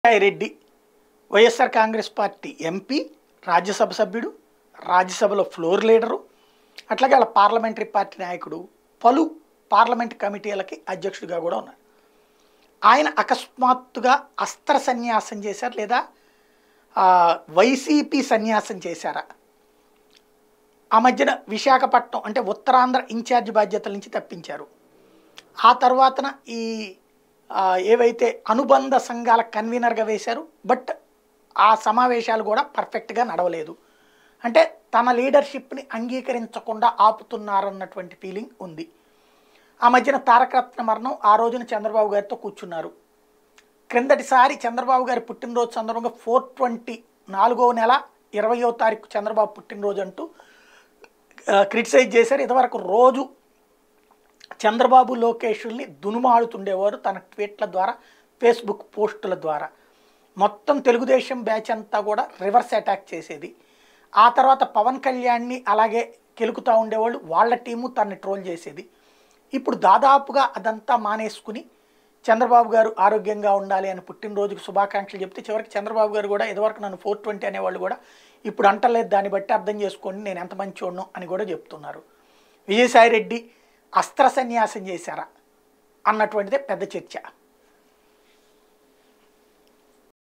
Reddy YSR Congress party MP Rajya Sabha రాజ్యసభలో floor leader అట్లాగే వాళ్ళ పార్లమెంటరీ పార్టీ నాయకుడు పలు పార్లమెంట్ కమిటీలకి అధ్యక్షుడిగా కూడా ఉన్నారు ఆయన అకస్మాత్తుగా అస్త్ర సన్యాసం చేశారు లేదా ఆ, వైసీపీ సన్యాసం చేశారా ఆ మధ్యన విశాఖపట్నం అంటే ఉత్తరాంధ్ర ఇన్ఛార్జ్ బాధ్యతల నుంచి తప్పించారు ఆ తర్వాతన ఈ ఆ, ఏవైతే అనుబంధ సంఘాల కన్వీనర్గా వేశారు బట్ ఆ సమావేశాలు కూడా పర్ఫెక్ట్గా నడవలేదు అంటే తన లీడర్షిప్ని అంగీకరించకుండా ఆపుతున్నారన్నటువంటి ఫీలింగ్ ఉంది ఆ మధ్యన తారకరత్న మరణం ఆ రోజున చంద్రబాబు గారితో కూర్చున్నారు క్రిందటిసారి చంద్రబాబు గారి పుట్టినరోజు సందర్భంగా ఫోర్ ట్వంటీ నాలుగో నెల ఇరవయో తారీఖు చంద్రబాబు పుట్టినరోజు అంటూ క్రిటిసైజ్ చేశారు ఇంతవరకు రోజు చంద్రబాబు లోకేష్ని దునుమాడుతుండేవారు తన ట్వీట్ల ద్వారా ఫేస్బుక్ పోస్టుల ద్వారా మొత్తం తెలుగుదేశం బ్యాచ్ అంతా కూడా రివర్స్ అటాక్ చేసేది ఆ తర్వాత పవన్ కళ్యాణ్ని అలాగే కెలుకుతూ ఉండేవాళ్ళు వాళ్ళ టీము తనని ట్రోల్ చేసేది ఇప్పుడు దాదాపుగా అదంతా మానేసుకుని చంద్రబాబు గారు ఆరోగ్యంగా ఉండాలి అని పుట్టినరోజుకు శుభాకాంక్షలు చెప్తే చివరికి చంద్రబాబు గారు కూడా ఇదివరకు నన్ను ఫోర్ ట్వంటీ అనేవాళ్ళు కూడా ఇప్పుడు అంటలేదు దాన్ని బట్టి అర్థం చేసుకోండి నేను ఎంత మంచోడ్ను అని కూడా చెప్తున్నారు విజయసాయి రెడ్డి అస్త్ర సన్యాసం చేశారా అన్నటువంటిదే పెద్ద చర్చ